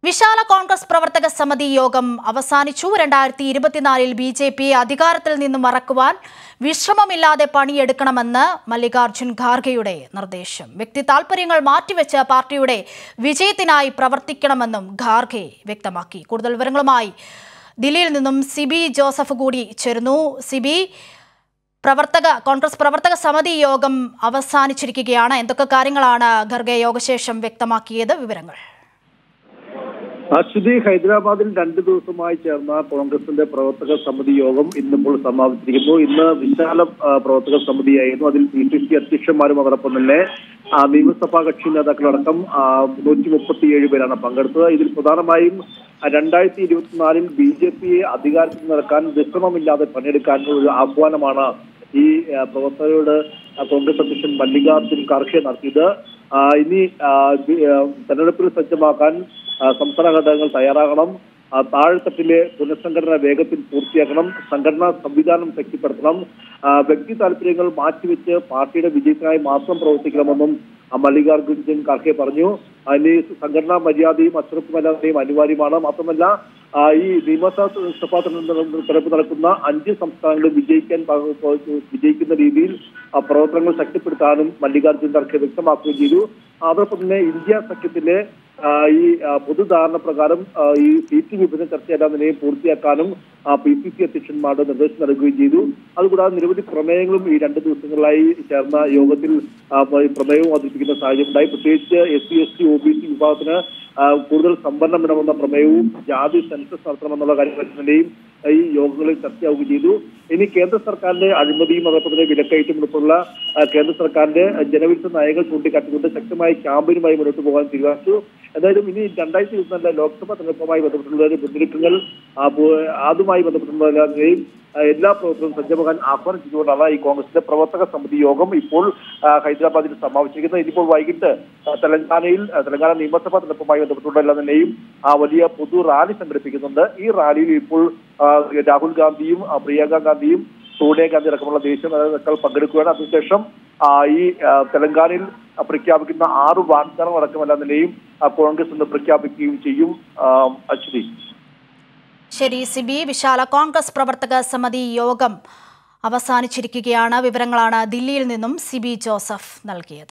വിശാല കോൺഗ്രസ് പ്രവർത്തക സമിതി യോഗം അവസാനിച്ചു രണ്ടായിരത്തി ഇരുപത്തിനാലിൽ ബി ജെ പി അധികാരത്തിൽ നിന്ന് മറക്കുവാൻ വിശ്രമമില്ലാതെ പണിയെടുക്കണമെന്ന് മല്ലികാർജുൻ ഖാർഗെയുടെ നിർദ്ദേശം വ്യക്തി താൽപര്യങ്ങൾ മാറ്റിവെച്ച് പാർട്ടിയുടെ വിജയത്തിനായി പ്രവർത്തിക്കണമെന്നും ഖാർഗെ വ്യക്തമാക്കി കൂടുതൽ വിവരങ്ങളുമായി ദില്ലിയിൽ നിന്നും സിബി ജോസഫ് കൂടി ചേരുന്നു സിബി പ്രവർത്തക കോൺഗ്രസ് പ്രവർത്തക സമിതി യോഗം അവസാനിച്ചിരിക്കുകയാണ് എന്തൊക്കെ കാര്യങ്ങളാണ് ഖർഗെ യോഗശേഷം വ്യക്തമാക്കിയത് വിവരങ്ങൾ അശ്വതി ഹൈദരാബാദിൽ രണ്ടു ദിവസമായി ചേർന്ന കോൺഗ്രസിന്റെ പ്രവർത്തക സമിതി യോഗം ഇന്നിപ്പോൾ സമാപിച്ചിരിക്കുന്നു ഇന്ന് വിശാല ആ, പ്രവർത്തക സമിതിയായിരുന്നു അതിൽ പി സി സി അധ്യക്ഷന്മാരും അതോടൊപ്പം തന്നെ ആ, നിയമസഭാ കക്ഷി നേതാക്കളടക്കം നൂറ്റി മുപ്പത്തിയേഴ് പേരാണ് പങ്കെടുത്തത് ഇതിൽ പ്രധാനമായും രണ്ടായിരത്തി ഇരുപത്തിനാലിൽ ബി ജെ പിയെ അധികാരത്തിൽ നിറക്കാൻ വിശ്രമമില്ലാതെ പണിയെടുക്കാനുള്ള ഒരു ആഹ്വാനമാണ് ഈ ആ, പ്രവർത്തകരോട് ആ, കോൺഗ്രസ് അധ്യക്ഷൻ മല്ലികാർജുൻ ഖാർഗെ നടത്തിയത് ആ, ഇനി ആ, ബി- ആ, തെരഞ്ഞെടുപ്പിൽ സജ്ജമാക്കാൻ ആ, സംസ്ഥാന ഘടകങ്ങൾ തയ്യാറാകണം ആ, താഴെത്തട്ടിലെ പുനഃസംഘടന വേഗത്തിൽ പൂർത്തിയാക്കണം സംഘടനാ സംവിധാനം ശക്തിപ്പെടുത്തണം ആ, വ്യക്തി താല്പര്യങ്ങൾ മാറ്റിവെച്ച് പാർട്ടിയുടെ വിജയത്തിനായി മാത്രം പ്രവർത്തിക്കണമെന്നും ആ, മല്ലികാർജുൻ ഖാർഗെ പറഞ്ഞു അതിന് സംഘടനാ മര്യാദയും അച്ചടക്ക മര്യാദയും അനിവാര്യമാണ് മാത്രമല്ല ആ, ഈ നിയമസഭാ തെരഞ്ഞെടുപ്പ് നടക്കുന്ന അഞ്ച് സംസ്ഥാനങ്ങളിൽ വിജയിക്കാൻ പാക- വിജയിക്കുന്ന രീതിയിൽ ആ, പ്രവർത്തനങ്ങൾ ശക്തിപ്പെടുത്താനും മല്ലികാർജുൻ ഖാർഗെ വ്യക്തമാക്കുകയും ചെയ്തു അതോടൊപ്പം തന്നെ ഇന്ത്യ സഖ്യത്തിലെ ആ, ഈ ആ, പൊതുധാരണ പ്രകാരം ആ, ഈ സീറ്റ് വിഭജന ചർച്ച എല്ലാ നിലയും പൂർത്തിയാക്കാനും പി സി സി അധ്യക്ഷന്മാരുടെ നിർദ്ദേശം നൽകുകയും ചെയ്തു അതുകൂടാതെ നിരവധി പ്രമേയങ്ങളും ഈ രണ്ട് ദിവസങ്ങളിലായി ചേർന്ന യോഗത്തിൽ ആ, ഈ പ്രമേയവും അവതരിപ്പിക്കുന്ന സാഹചര്യം ഉണ്ടായി പ്രത്യേകിച്ച് S C S T O B C വിഭാഗത്തിന് ആ, കൂടുതൽ സംവരണം വേണമെന്ന പ്രമേയവും ജാതി സെൻസസ് നടത്തണമെന്നുള്ള കാര്യങ്ങളുടെയും ഈ യോഗങ്ങളിൽ ചർച്ചയാവുകയും ചെയ്തു ഇനി കേന്ദ്ര സർക്കാരിന്റെ അഴിമതിയും അതോടൊപ്പം തന്നെ വിലക്കയറ്റം ഉൾപ്പെടെയുള്ള ആ, കേന്ദ്ര സർക്കാരിന്റെ ജനവിരുദ്ധ നയങ്ങൾ ചൂണ്ടിക്കാട്ടിക്കൊണ്ട് ശക്തമായ ക്യാമ്പയിനുമായി മുന്നോട്ട് പോകാൻ തീരുമാനിച്ചു എന്തായാലും ഇനി രണ്ടായിരത്തി ഇരുപത്തിനാലിലെ ലോക്സഭാ തെരഞ്ഞെടുപ്പുമായി ബന്ധപ്പെട്ടുള്ള മുന്നൊരുക്കങ്ങൾ ആ, പോ- അതുമായി ബന്ധപ്പെട്ടുള്ളതിനെയും എല്ലാ പ്രവർത്തനവും സജ്ജമാകാൻ ആഹ്വാനം ചെയ്തുകൊണ്ടാണ് ഈ കോൺഗ്രസിന്റെ പ്രവർത്തക സമിതി യോഗം ഇപ്പോൾ ആ, ഹൈദരാബാദിൽ സമാപിച്ചിരിക്കുന്നത് ഇനിയിപ്പോൾ വൈകിട്ട് ആ, തെലങ്കാനയിൽ ആ, തെലങ്കാന നിയമസഭാ തെരഞ്ഞെടുപ്പുമായി ബന്ധപ്പെട്ടുള്ള എല്ലാ നിലയും ആ വലിയ പൊതു റാലി സംഘടിപ്പിക്കുന്നുണ്ട് ഈ റാലിയിൽ ഇപ്പോൾ ആ, രാഹുൽ ഗാന്ധിയും ആ, പ്രിയങ്ക ഗാന്ധിയും സോണിയാഗാന്ധി അടക്കമുള്ള ദേശീയ നേതാക്കൾ പങ്കെടുക്കുകയാണ് അതിനുശേഷം ആ, ഈ ആ, തെലങ്കാനയിൽ ആ, പ്രഖ്യാപിക്കുന്ന ആറ് വാഗ്ദാനം അടക്കമല്ല നിലയും ആ, കോൺഗ്രസ് ഇന്ന് പ്രഖ്യാപിക്കുകയും ചെയ്യും ആ, അശ്വതി ശരി സിബി വിശാല കോൺഗ്രസ് പ്രവർത്തക സമിതി യോഗം അവസാനിച്ചിരിക്കുകയാണ് വിവരങ്ങളാണ് ദില്ലിയിൽ നിന്നും സിബി ജോസഫ് നൽകിയത്